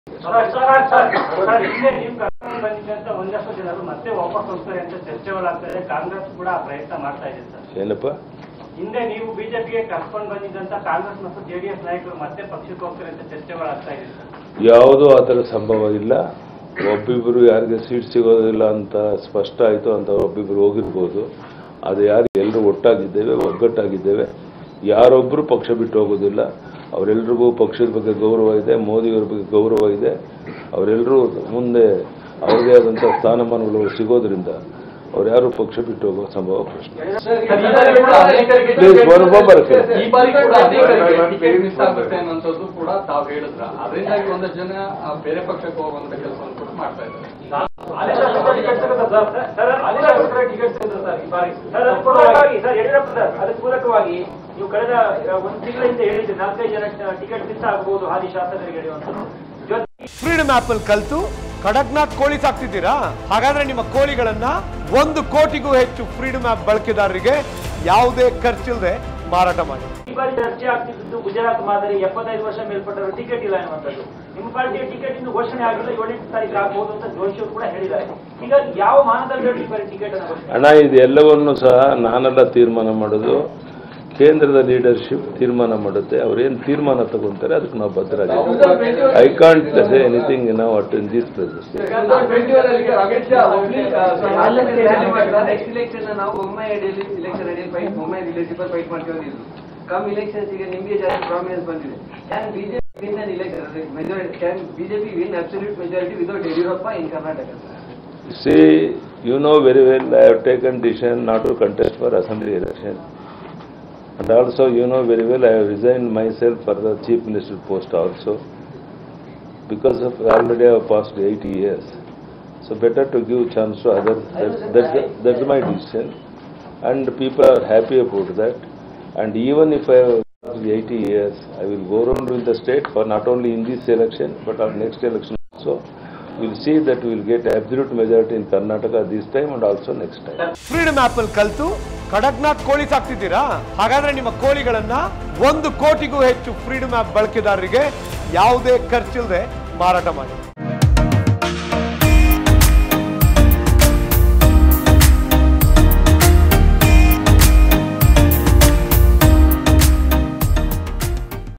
Sir, sir, sir, sir, ಹಿಂದೆ ನೀವು ಕರ್ಕೊಂಡು ಬಂದಿದ್ದಂತ ಒಂದಷ್ಟು ಜನರು ಮತ್ತೆ ವಾಪಸ್ ಹೋಗ್ತಾರೆ ಅಂತ ಚರ್ಚೆಗಳಾಗ್ತದೆ ಕಾಂಗ್ರೆಸ್ ಕೂಡ ಆ ಪ್ರಯತ್ನ ಮಾಡ್ತಾ ಇದೆ ಸರ್ ಏನಪ್ಪ ಹಿಂದೆ ನೀವು ಬಿಜೆಪಿಗೆ ಕರ್ಕೊಂಡು ಬಂದಿದ್ದಂತ ಕಾಂಗ್ರೆಸ್ ಮತ್ತು ಜೆಡಿಎಸ್ ನಾಯಕರು ಮತ್ತೆ ಪಕ್ಷಕ್ಕೆ ಹೋಗ್ತಾರೆ ಅಂತ ಚರ್ಚೆಗಳಾಗ್ತಾ ಇದೆ ಸರ್ ಯಾವುದೂ ಆ ಥರ ಸಂಭವ ಇಲ್ಲ ಒಬ್ಬಿಬ್ಬರು ಯಾರಿಗೆ ಸೀಟ್ ಸಿಗೋದಿಲ್ಲ ಅಂತ ಸ್ಪಷ್ಟ ಆಯಿತು ಅಂತ ಒಬ್ಬಿಬ್ಬರು ಹೋಗಿರ್ಬೋದು ಅದು ಯಾರು ಎಲ್ಲರೂ ಒಟ್ಟಾಗಿದ್ದೇವೆ ಒಗ್ಗಟ್ಟಾಗಿದ್ದೇವೆ ಯಾರೊಬ್ಬರು ಪಕ್ಷ ಬಿಟ್ಟು ಹೋಗೋದಿಲ್ಲ ಅವರೆಲ್ರಿಗೂ ಪಕ್ಷದ ಬಗ್ಗೆ ಗೌರವ ಇದೆ ಮೋದಿಯವರ ಬಗ್ಗೆ ಗೌರವ ಇದೆ ಅವರೆಲ್ಲರೂ ಮುಂದೆ ಅವ್ರದೇ ಆದಂಥ ಸ್ಥಾನಮಾನಗಳು ಸಿಗೋದ್ರಿಂದ ಅವ್ರು ಯಾರು ಪಕ್ಷ ಬಿಟ್ಟು ಹೋಗೋ ಸಂಭವ ಪ್ರಶ್ನೆ Please, ಒಬ್ಬೊಬ್ಬರ ಕೇಳಿ. ಈ ಬಾರಿ ಕೂಡ ಅನೇಕರಿಗೆ ಟಿಕೆಟ್ ಮಿಸ್ ಆಗುತ್ತೆ ಅನ್ನೋಂಥದ್ದು ಕೂಡ ತಾವು ಹೇಳಿದ್ರ ಅದರಿಂದಾಗಿ ಒಂದಷ್ಟು ಜನ ಆ, ಬೇರೆ ಪಕ್ಷಕ್ಕೆ ಹೋಗುವಂತ ಕೆಲಸವನ್ನು ಕೂಡ ಮಾಡ್ತಾ ಇದ್ದಾರೆ ಪೂರಕವಾಗಿ ಸರ್ ಯಡಿಯೂರಪ್ಪ ಸರ್ ಅದಕ್ಕೆ ಪೂರಕವಾಗಿ ನೀವು ಕಳೆದ ಒಂದು ತಿಂಗಳಿಂದ ಹೇಳಿದ್ರೆ ನಾಲ್ಕೈದು ಜನ ಟಿಕೆಟ್ ಮಿಸ್ ಆಗಬಹುದು ಹಾಲಿ ಶಾಸಕರಿಗೆ ಹೇಳುವಂಥದ್ದು ಜೊತೆ ಫ್ರೀಡಮ್ ಆಪ್ ಅಲ್ಲಿ ಕಲ್ತು ಕಡಕ್ನಾಥ್ ಕೋಳಿ ಸಾಕ್ತಿದ್ದೀರಾ ಹಾಗಾದ್ರೆ ನಿಮ್ಮ ಕೋಳಿಗಳನ್ನ ಒಂದು ಕೋಟಿಗೂ ಹೆಚ್ಚು ಫ್ರೀಡಮ್ ಆಪ್ ಬಳಕೆದಾರರಿಗೆ ಯಾವುದೇ ಖರ್ಚಿಲ್ಲದೆ ಮಾರಾಟ ಮಾಡಿ ಈ ಬಾರಿ ಚರ್ಚೆ ಆಗ್ತಿದ್ದು ಗುಜರಾತ್ ಮಾದರಿ ಎಪ್ಪತ್ತೈದು ವರ್ಷ ಮೇಲ್ಪಟ್ಟವರು ಟಿಕೆಟ್ ಇಲ್ಲ ಎನ್ನುವಂಥದ್ದು ನಿಮ್ಮ ಪಾರ್ಟಿಯ ಟಿಕೆಟ್ ಇನ್ನು ಘೋಷಣೆ ಆಗಿಲ್ಲ ಏಳೆಂಟು ತಾರೀಕು ಆಗಬಹುದು ಅಂತ ಜೋಶಿ ಅವರು ಕೂಡ ಹೇಳಿದ್ದಾರೆ ಹೀಗಾಗಿ ಯಾವ ಮಾನದಂಡದಲ್ಲಿ ಈ ಬಾರಿ ಟಿಕೆಟ್ ಅನ್ನು ಘೋಷಣೆ ಹಣ ಇದೆಲ್ಲವನ್ನು ಸಹ ನಾನೆಲ್ಲ ತೀರ್ಮಾನ ಮಾಡೋದು ಕೇಂದ್ರದ ಲೀಡರ್ಶಿಪ್ ತೀರ್ಮಾನ ಮಾಡುತ್ತೆ ಅವ್ರೇನು ತೀರ್ಮಾನ ತಗೊಂತಾರೆ ಅದಕ್ಕೆ ನಾವು ಬದ್ಧರಾಗಿದ್ದೀವಿ ಐ ಕಾಂಟ್ ಸೇ ಎನಿಥಿಂಗ್ ನಾವು at in this places Amit Shah ಒಬ್ಲಿ, ಆ, ನೆಕ್ಸ್ಟ್ ಇಲೆಕ್ಷನ್ ನಾವು ಬೊಮ್ಮಾಯಿ ಅಡಿಯಲ್ಲಿ ಇಲೆಕ್ಷನ್ ಅಡಿಯಲ್ಲಿ ಫೈಟ್ ಬೊಮ್ಮಾಯಿ ವಿಲೇಜ್ ಫೈಟ್ ಮಾಡ್ತೀವಿ ಅಂದಿದ್ರು ಕಮ್ ಇಲೆಕ್ಷನ್ಸ್ ಈಗ ನಿಮಗೆ ಜಾಸ್ತಿ ಪ್ರಾಮಿನೆನ್ಸ್ ಬಂದಿದೆ can BJP win an election majority can BJP win absolute majority without Yediyurappa in Karnataka See, you know very well, I have taken decision not to contest for assembly election. And also, you know very well, I have resigned myself for the chief minister post also. Because of already I have passed 80 years. So better to give chance to others. That's, that's, the- that's my decision. And people are happy about that. And even if I have passed 80 years, I will go around with the state for not only in this election, but our next election also. We'll see that we'll get absolute majority in Karnataka this time and also next time. Freedom app ಅಲ್ಲಿ ಕಲ್ತು ಕಡಕ್ನಾಥ್ ಕೋಳಿ ಸಾಕ್ತಿದ್ದೀರಾ ಹಾಗಾದ್ರೆ ನಿಮ್ಮ ಕೋಳಿಗಳನ್ನ ಒಂದು ಕೋಟಿಗೂ ಹೆಚ್ಚು freedom app ಬಳಕೆದಾರರಿಗೆ ಯಾವುದೇ ಖರ್ಚಿಲ್ಲದೆ ಮಾರಾಟ ಮಾಡಿ